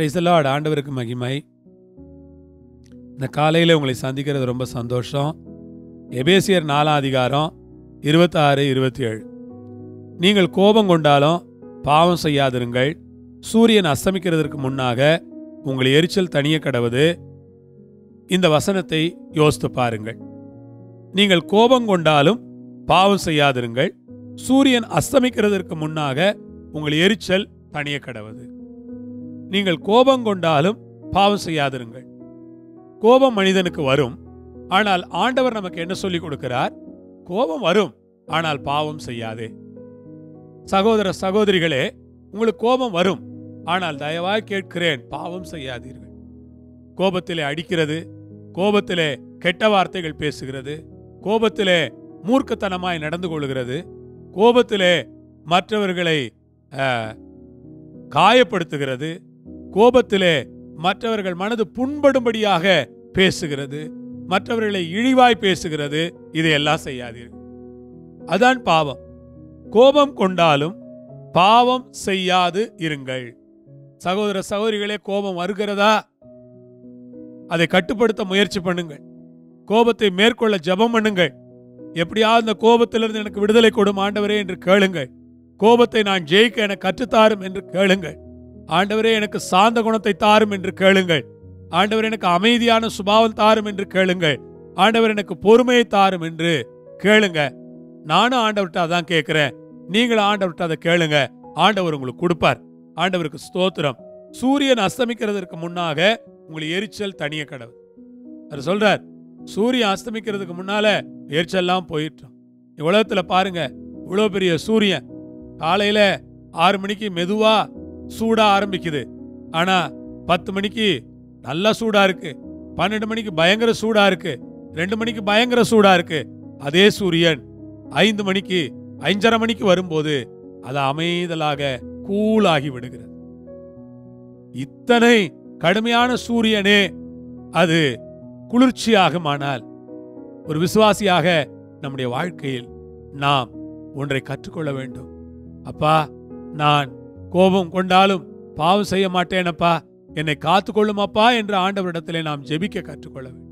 பிரைசலாட் ஆண்டவருக்கு மகிமை இந்த காலையில் உங்களை சந்திக்கிறது ரொம்ப சந்தோஷம் எபேசியர் நாலாம் அதிகாரம் இருபத்தாறு இருபத்தி ஏழு நீங்கள் கோபம் கொண்டாலும் பாவம் செய்யாதிருங்கள் சூரியன் அஸ்தமிக்கிறதற்கு முன்னாக உங்கள் எரிச்சல் தனிய கடவுது இந்த வசனத்தை யோசித்து பாருங்கள் நீங்கள் கோபம் கொண்டாலும் பாவம் செய்யாதிருங்கள் சூரியன் அஸ்தமிக்கிறதற்கு முன்னாக உங்கள் எரிச்சல் தனிய கடவுது நீங்கள் கோபம் கொண்டாலும் பாவம் செய்யாதிருங்கள் கோபம் மனிதனுக்கு வரும் ஆனால் ஆண்டவர் நமக்கு என்ன சொல்லிக் கொடுக்கிறார் கோபம் வரும் ஆனால் பாவம் செய்யாதே சகோதர சகோதரிகளே உங்களுக்கு கோபம் வரும் ஆனால் தயவாய் கேட்கிறேன் பாவம் செய்யாதீர்கள் கோபத்திலே அடிக்கிறது கோபத்திலே கெட்ட வார்த்தைகள் பேசுகிறது கோபத்திலே மூர்க்கத்தனமாய் நடந்து கொள்கிறது கோபத்திலே மற்றவர்களை அஹ், காயப்படுத்துகிறது கோபத்திலே மற்றவர்கள் மனது புண்படும்படியாக பேசுகிறது மற்றவர்களை இழிவாய் பேசுகிறது இதையெல்லாம் செய்யாதீர்கள் அதான் பாவம் கோபம் கொண்டாலும் பாவம் செய்யாது இருங்கள் சகோதர சகோதரிகளே கோபம் வருகிறதா அதை கட்டுப்படுத்த முயற்சி பண்ணுங்கள் கோபத்தை மேற்கொள்ள ஜெபம் பண்ணுங்கள் எப்படியாவது அந்த கோபத்திலிருந்து எனக்கு விடுதலை கொடும் ஆண்டவரே என்று கேளுங்கள் கோபத்தை நான் ஜெயிக்க எனக்கு கற்றுத்தாரும் என்று கேளுங்கள் ஆண்டவரே எனக்கு சாந்த குணத்தை தாரும் என்று கேளுங்கள் ஆண்டவர் எனக்கு அமைதியான சுபாவம் தாரும் என்று கேளுங்கள் ஆண்டவர் எனக்கு பொறுமையை தாரும் என்று கேளுங்க நானும் ஆண்டவர்கிட்ட அதான் கேட்கிறேன் நீங்களும் ஆண்டவர்கிட்ட அதை கேளுங்க ஆண்டவர் உங்களுக்கு கொடுப்பார் ஆண்டவருக்கு ஸ்தோத்திரம் சூரியன் அஸ்தமிக்கிறதற்கு முன்னாக உங்களுக்கு எரிச்சல் தனிய கடவுள் அவர் சொல்றார் சூரியன் அஸ்தமிக்கிறதுக்கு முன்னால எரிச்சல்லாம் போயிட்டோம் உலகத்துல பாருங்க இவ்வளோ பெரிய சூரியன் காலையில ஆறு மணிக்கு மெதுவா சூடா ஆரம்பிக்குது ஆனா பத்து மணிக்கு நல்லா சூடா இருக்கு பன்னெண்டு மணிக்கு பயங்கர சூடா இருக்கு ரெண்டு மணிக்கு பயங்கர சூடா இருக்கு அதே சூரியன் ஐந்து மணிக்கு ஐந்தரை மணிக்கு வரும்போது அது அமைதலாக கூலாகி விடுகிறது இத்தனை கடுமையான சூரியனே அது குளிர்ச்சியாகுமானால் ஒரு விசுவாசியாக நம்முடைய வாழ்க்கையில் நாம் ஒன்றை கற்றுக்கொள்ள வேண்டும் அப்பா நான் கோபம் கொண்டாலும் பாவம் செய்ய மாட்டேனப்பா என்னை காத்துக்கொள்ளும் அப்பா என்று ஆண்டவரிடத்திலே நாம் ஜெபிக்க கற்றுக்கொள்ள வேண்டும்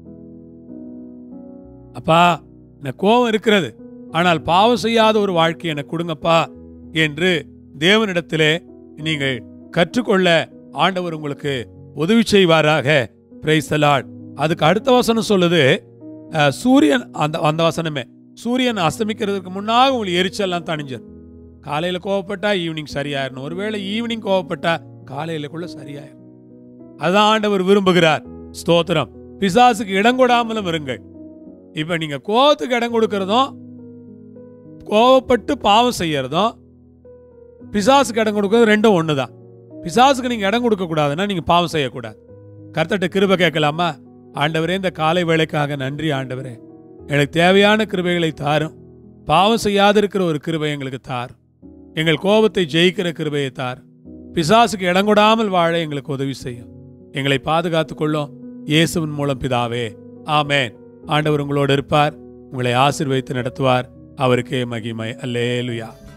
அப்பா எனக்கு கோபம் இருக்கிறது ஆனால் பாவம் செய்யாத ஒரு வாழ்க்கை எனக்கு கொடுங்கப்பா என்று தேவனிடத்திலே நீங்கள் கற்றுக்கொள்ள ஆண்டவர் உங்களுக்கு உதவி செய்வாராக பிரைஸ் அதுக்கு அடுத்த வசனம் சொல்லுது அஹ், சூரியன் அந்த அந்த வசனமே சூரியன் அஸ்தமிக்கிறதுக்கு முன்னாக உங்களுக்கு எரிச்சல்லாம் தணிஞ்சிடும் காலையில் கோவப்பட்டா ஈவினிங் சரியாயிரணும் ஒருவேளை ஈவினிங் கோவப்பட்டா காலையிலக்குள்ள சரியாயிரும் அதான் ஆண்டவர் விரும்புகிறார் ஸ்தோத்திரம் பிசாசுக்கு இடம் கொடாமலும் இருங்கள் இப்ப நீங்க கோவத்துக்கு இடம் கொடுக்கறதும் கோவப்பட்டு பாவம் செய்யறதும் பிசாசுக்கு இடம் கொடுக்கறது ரெண்டும் ஒண்ணுதான் பிசாசுக்கு நீங்க இடம் கொடுக்க கூடாதுன்னா நீங்க பாவம் செய்யக்கூடாது கர்த்தட்ட கிருபை கேட்கலாமா ஆண்டவரே இந்த காலை வேளைக்காக நன்றி ஆண்டவரே எனக்கு தேவையான கிருபைகளை தாரும் பாவம் செய்யாதிருக்கிற ஒரு கிருபை எங்களுக்கு தார் எங்கள் கோபத்தை ஜெயிக்கிற கிருபையை தார் பிசாசுக்கு இடம் கொடாமல் வாழ எங்களுக்கு உதவி செய்யும் எங்களை பாதுகாத்துக் கொள்ளும் இயேசுவின் மூலம் பிதாவே ஆமென் ஆண்டவர் உங்களோடு இருப்பார் உங்களை ஆசீர்வதித்து நடத்துவார் அவருக்கே மகிமை அல்லேலுயா